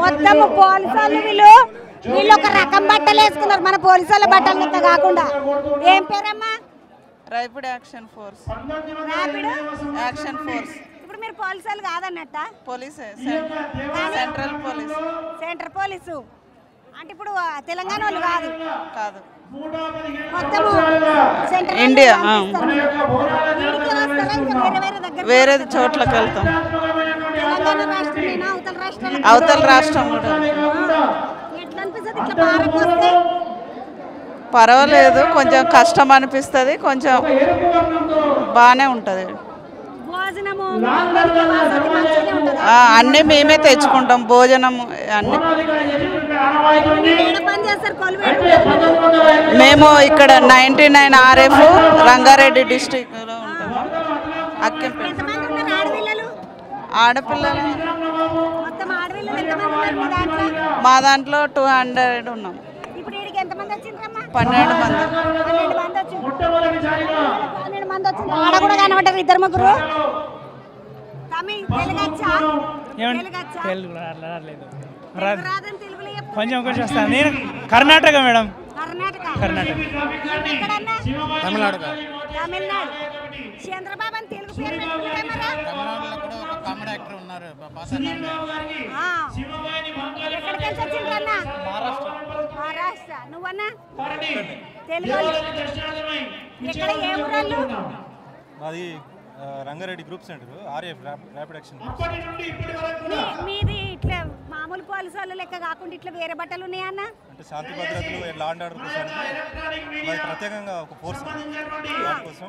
మొత్తం పోలీసు వాళ్ళు వీళ్ళు వీళ్ళు ఒక రకం బట్టలు వేసుకున్నారు మన పోలీసు వాళ్ళ బట్టలు లెక్క కాకుండా ఏం పేరమ్మా rapid action force rapid action force ఇప్పుడు మీరు పోలీసు వాళ్ళు కాదన్నట్ట పోలీసే సెంట్రల్ పోలీస్ సెంటర్ పోలీసు అంటే ఇప్పుడు ఆ, తెలంగాణ వాళ్ళు కాదు కాదు మొత్తము సెంట్రల్ ఇండియా, ఆ. వీడికి వస్తారా ఇంకా వేరే వేరే దగ్గర వేరే చోట్లకి వెళ్తాం తెలంగాణ రాష్ట్రమేనా అవతల రాష్ట్రాలు అవతల రాష్ట్రం కూడా ఎట్లా అనిపిస్తుంది ఇట్లా బారకు వస్తే పర్వాలేదు కొంచెం కష్టం అనిపిస్తుంది కొంచెం బాగానే ఉంటుంది భోజనము అందరికీ వసతి మంచిగానే ఉంటుందా? అన్నీ మేమే తెచ్చుకుంటాం భోజనం అన్నీ మీరు ఏడ పని చేస్తారు కొలువేడు మేము ఇక్కడ నైంటీ నైన్ ఆర్ఎఫ్ రంగారెడ్డి డిస్టిక్లో ఉంటాము అక్కింపేట ఎంతమంది ఉన్నారు ఆడపిల్లలు ఆడపిల్లలు మొత్తం ఆడపిల్లలు ఎంతమంది ఉన్నారు మీ దాంట్లో మా దాంట్లో టూ హండ్రెడ్ ఉన్నాం ఇప్పుడు వీడికి ఎంతమంది వచ్చిండ్రమ్మా పన్నెండు మంది పన్నెండు మంది వచ్చిండ్రు పన్నెండు మంది వచ్చిండ్రు ఆడ కూడా కనబడ్డారు ఇద్దరు ముగ్గురు తమిళ్ తెలుగచ్చా తెలుగచ్చా తెలుగు రాలేదు తెలుగు రాదని తెలుగులో చెప్పు. కొంచెం కొంచెం వస్తాను నేను కర్ణాటక మేడం కర్ణాటక కర్ణాటక. ఎక్కడన్నా తమిళనాడు తమిళనాడు చంద్రబాబు అని తెలుగు పేరు పెట్టుకున్నారా తమిళనాడులో కూడా ఒక కామెడీ యాక్టర్ ఉన్నారు బాసారావు ఆ. ఎక్కడికి వెళ్ళి వచ్చిండ్రన్నా మహారాష్ట్ర నువ్వన్నా తెలుగు వాళ్ళు. ఎక్కడ ఏ ఊరాళ్ళు మాది ఆ, Rangareddy group centre R F rapid action మీ- మీది ఇట్లా మామూలు పోలీసు వాళ్ళ లెక్క కాకుండా ఇట్లా వేరే బట్టలు ఉన్నాయన్న అంటే శాంతి భద్రతలు లా అండ్ ఆర్డర్ కోసం మాది ప్రత్యేకంగా ఒక ఫోర్స్ వాటి కోసం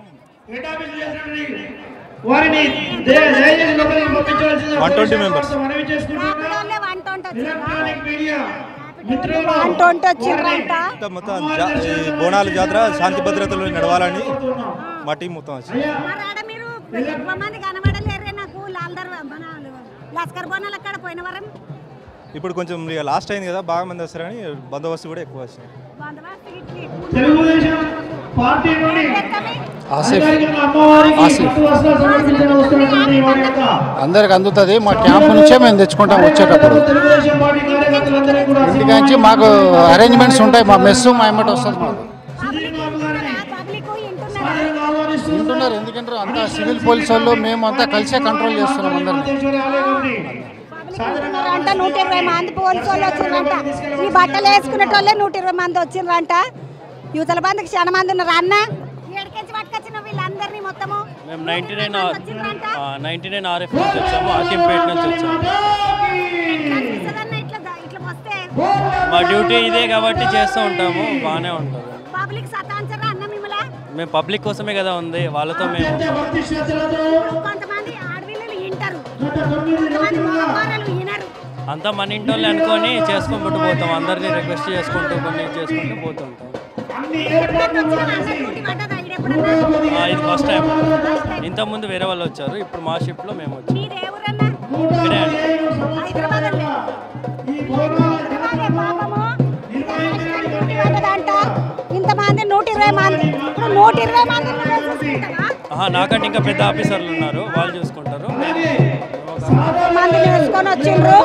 వారిని దయ- దయచేసి లోపలికి పంపించవలసిందిగా 120 members. మనవి చేసుకుంటున్నాం. రాపిడోళ్ళే వన్ ట్వంటీ ఎలక్ట్రానిక్ మీడియా మిత్రులు వన్ ట్వంటీ వచ్చిండ్రంట మొత్తం మొత్తం జా- ఈ బోనాల జాతర శాంతి భద్రతలు నడవాలని మా టీం మొత్తం వచ్చింది మరి ఆడ మీరు ఎక్కువ మంది కనబడలేరే నాకు లాల్దర్ మన లస్కర్ బోనాలు అక్కడ పోయిన వారం ఇప్పుడు కొంచెం ఇక లాస్ట్ అయింది కదా బాగా మంది వస్తారని బందోబస్తు కూడా ఎక్కువ వచ్చింది బందోబస్తు ఇట్లా ఎక్కువ తెలుగుదేశం పార్టీ నుండి లెక్కమే. అధికారిక అమ్మవారికి పట్టు వస్త్రాలు సమర్పించడం వస్తున్నటువంటి వారి యొక్క అందరికి అందుతుంది మా క్యాంప్ నుంచే మేము తెచ్చుకుంటాం వచ్చేటప్పుడు తెలుగుదేశం పార్టీ కార్యకర్తలందరికీ కూడా ఇంటికాంచి మాకు అరేంజ్మెంట్స్ ఉంటాయి మా మెస్సు మా ఎమ్మటి వస్తుంది మాకు పబ్లిక్ వింటున్నారా? పబ్లిక్ వింటున్నారా? ఆహ్వానిస్తూ ఉంటున్నారు ఎందుకంటే అంతా సివిల్ పోలీస్ వాళ్ళు మేము అంతా కలిసే కంట్రోల్ చేస్తున్నాం అందరినీ రాజేశ్వరి ఆలయం నుండి అంట నూట ఇరవై మంది పోలీసు వాళ్ళు వచ్చిండ్రంట ఈ బట్టలు వేసుకునేటోళ్ళే నూట ఇరవై మంది వచ్చిండ్రంట యువతల మందికి చాలా మంది ఉన్నారు అన్న ఏడికెంచి పట్టుకొచ్చిన వీళ్ళందరినీ మొత్తము మేము నైంటీ నైన్ నూట ఇరవై మంది వచ్చిండ్రంట. నైంటీ నైన్ ఆర్ఎఫ్ నుంచి వచ్చాము అకింపేట నుంచి వచ్చాము ఎట్లా అనిపిస్తదన్న ఇట్లా ద- ఇట్లా వస్తే మా డ్యూటీ ఇదే కాబట్టి చేస్తూ ఉంటాము బాగానే ఉంటుంది పబ్లిక్ సతాంచరా అన్న మిమ్మల్ని మేము పబ్లిక్ కోసమే కదా ఉంది వాళ్ళతో మేము భక్తి శ్రద్ధలతో కొంతమంది ఆడపిల్లలు వింటారు కొంతమంది మగవాళ్ళు వినరు అంతా మన ఇంటోళ్ళే అనుకొని చేసుకొని పుట్టు పోతాం అందరినీ రిక్వెస్ట్ చేసుకుంటూ కొన్ని చేసుకుంటూ పోతుంటాం ఎప్పుడైనా వచ్చినా అన్న డ్యూటీ పడ్డదా ఈడెప్పుడన్నా? ఆ, ఇది ఫస్ట్ టైం ఇంతకుముందు వేరే వాళ్ళు వచ్చారు ఇప్పుడు మా షిఫ్ట్లో మేము వచ్చాం మీది ఏ ఊరన్నా? ఇక్కడే అండి. హైదరాబాద్ అండి. హైదరాబాదే పాపము. ఇది యాక్సిడెంట్ డ్యూటీ పడ్డదంట. ఇంతమంది నూట ఇరవై మంది ఇప్పుడు నూట ఇరవై మంది చూసుకుంటావా ఆహా, నాకంటే ఇంకా పెద్ద ఆఫీసర్లు ఉన్నారు వాళ్ళు చూసుకుంటారు మేము మంది వేసుకొని వచ్చిండ్రు